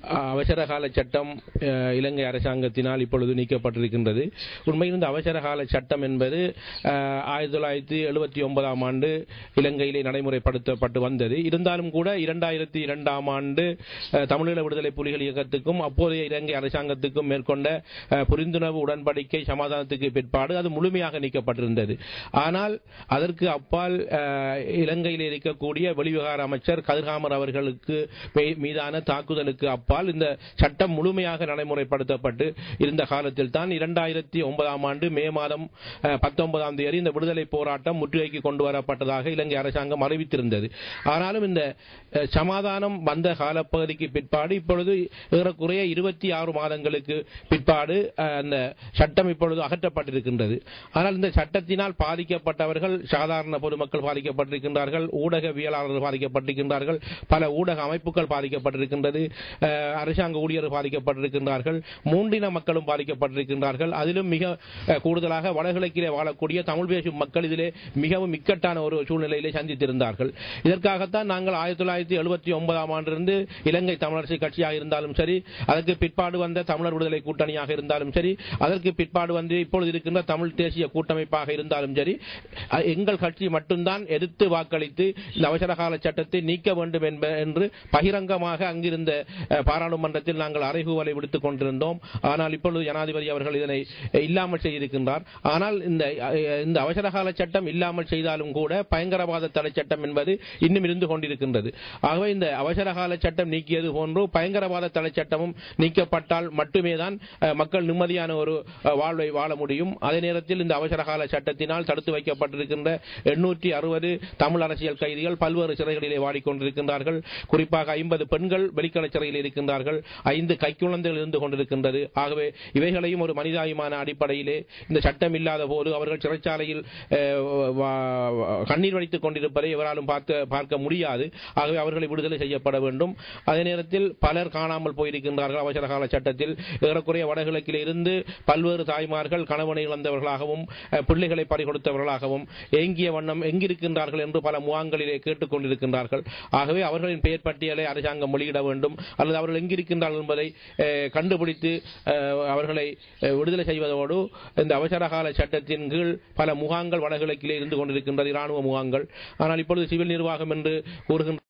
அஹ், அவசர கால சட்டம் அஹ், இலங்கை அரசாங்கத்தினால் இப்பொழுது நீக்கப்பட்டிருக்கின்றது உண்மையில் இந்த அவசர கால சட்டம் என்பது அஹ், ஆயிரத்தி தொள்ளாயிரத்தி எழுபத்தி ஒன்பதாம் ஆண்டு இலங்கையிலே நடைமுறைப்படுத்தப்பட்டு வந்தது இருந்தாலும் கூட இரண்டாயிரத்தி இரண்டாம் ஆண்டு அஹ், தமிழீழ விடுதலை புலிகள் இயக்கத்துக்கும் அப்போதைய இலங்கை அரசாங்கத்துக்கும் மேற்கொண்ட அஹ், புரிந்துணர்வு உடன்படிக்கை சமாதானத்துக்கு பிற்பாடு அது முழுமையாக நீக்கப்பட்டிருந்தது ஆனால் அதற்கு அப்பால் அஹ், இலங்கையில் இருக்கக்கூடிய வெளிவிவகார அமைச்சர் கதிர்காமர் அவர்களுக்கு மீ- மீதான தாக்குதலுக்கு அப்பால் இந்த சட்டம் முழுமையாக நடைமுறைப்படுத்தப்பட்டு இருந்த காலத்தில் தான் இரண்டாயிரத்தி ஒன்பதாம் ஆண்டு மே மாதம் அஹ், பத்தொன்பதாம் தேதி இந்த விடுதலை போராட்டம் முற்றுகைக்கு கொண்டு வரப்பட்டதாக இலங்கை அரசாங்கம் அறிவித்திருந்தது ஆனாலும் இந்த அஹ், சமாதானம் வந்த காலப்பகுதிக்கு பிற்பாடு இப்பொழுது ஏறக்குறைய இருபத்தி ஆறு மாதங்களுக்கு பிற்பாடு அஹ், அந்த சட்டம் இப்பொழுது அகற்றப்பட்டிருக்கின்றது ஆனால் இந்த சட்டத்தினால் பாதிக்கப்பட்டவர்கள் சாதாரண பொதுமக்கள் பாதிக்கப்பட்டிருக்கின்றார்கள் ஊடகவியலாளர்கள் பாதிக்கப்பட்டிருக்கின்றார்கள் பல ஊடக அமைப்புகள் பாதிக்கப்பட்டிருக்கின்றது அஹ், அரசாங்க ஊழியர்கள் பாதிக்கப்பட்டிருக்கின்றார்கள் மூன்றின மக்களும் பாதிக்கப்பட்டிருக்கின்றார்கள் அதிலும் மிக அஹ், கூடுதலாக வடகிழக்கிலே வாழக்கூடிய தமிழ் பேசும் மக்கள் இதிலே மிகவும் இக்கட்டான ஒரு சூழ்நிலையிலே சந்தித்திருந்தார்கள் இதற்காகத்தான் நாங்கள் ஆயிரத்தி தொள்ளாயிரத்தி எழுபத்தி ஒன்பதாம் ஆண்டிலிருந்து இலங்கை தமிழரசு கட்சியாக இருந்தாலும் சரி அதற்கு பிற்பாடு வந்த தமிழர் விடுதலை கூட்டணியாக இருந்தாலும் சரி அதற்கு பிற்பாடு வந்து இப்பொழுது இருக்கின்ற தமிழ் தேசிய கூட்டமைப்பாக இருந்தாலும் சரி அஹ், எங்கள் கட்சி மட்டும்தான் எதிர்த்து வாக்களித்து இந்த அவசர கால சட்டத்தை நீக்க வேண்டும் என்ப என்று பகிரங்கமாக அங்கிருந்த அஹ், பாராளுமன்றத்தில் நாங்கள் அறைகூவலை விடுத்துக் கொண்டிருந்தோம் ஆனால் இப்பொழுது ஜனாதிபதி அவர்கள் இதனை அஹ், இல்லாமல் செய்திருக்கின்றார் ஆனால் இந்த அஹ், இந்த அவசர கால சட்டம் இல்லாமல் செய்தாலும் கூட பயங்கரவாத தடை சட்டம் என்பது இன்னும் இருந்து கொண்டிருக்கின்றது ஆகவே இந்த அவசர கால சட்டம் நீக்கியது போன்று பயங்கரவாத தடை சட்டமும் நீக்கப்பட்டால் மட்டுமே தான் அஹ், மக்கள் நிம்மதியான ஒரு அஹ், வாழ்வை வாழ முடியும் அதே நேரத்தில் இந்த அவசர கால சட்டத்தினால் தடுத்து வைக்கப்பட்டிருக்கின்ற எண்ணூற்றி அறுபது தமிழ் அரசியல் கைதிகள் பல்வேறு சிறைகளிலே வாடிக்கொண்டிருக்கின்றார்கள் குறிப்பாக ஐம்பது பெண்கள் வெளிக்கல சிறையில் இருக்கின்றார்கள் ஐந்து கைக்குழந்தைகள் இருந்து கொண்டிருக்கின்றது ஆகவே இவைகளையும் ஒரு மனிதாயமான அடிப்படையிலே இந்த சட்டம் இல்லாத போது அவர்கள் சிறைச்சாலையில் அஹ், வா- கண்ணீர் வடித்துக் கொண்டிருப்பதை எவராலும் பார்க்க பார்க்க முடியாது ஆகவே அவர்களை விடுதலை செய்யப்பட வேண்டும் அதே நேரத்தில் பலர் காணாமல் போயிருக்கின்றார்கள் அவசர கால சட்டத்தில் ஏறக்குறைய வடகிழக்கில் இருந்து பல்வேறு தாய்மார்கள் கணவனை இழந்தவர்களாகவும் அஹ், பிள்ளைகளை பறிகொடுத்தவர்களாகவும் ஏங்கிய வண்ணம் எங்கிருக்கின்றார்கள் என்று பல முகாம்களிலே கேட்டுக் கொண்டிருக்கின்றார்கள் ஆகவே அவர்களின் பெயர் பட்டியலை அரசாங்கம் வெளியிட வேண்டும் அல்லது அவர்கள் எங்கிருக்கின்றார்கள் என்பதை அஹ், கண்டுபிடித்து அஹ், அவர்களை அஹ், விடுதலை செய்வதோடு இந்த அவசர கால சட்டத்தின் கீழ் பல முகாங்கள் வடகிழக்கிலே இருந்து கொண்டிருக்கின்றது இராணுவ முகாங்கள் ஆனால் இப்பொழுது சிவில் நிர்வாகம் என்று கூறுகின்ற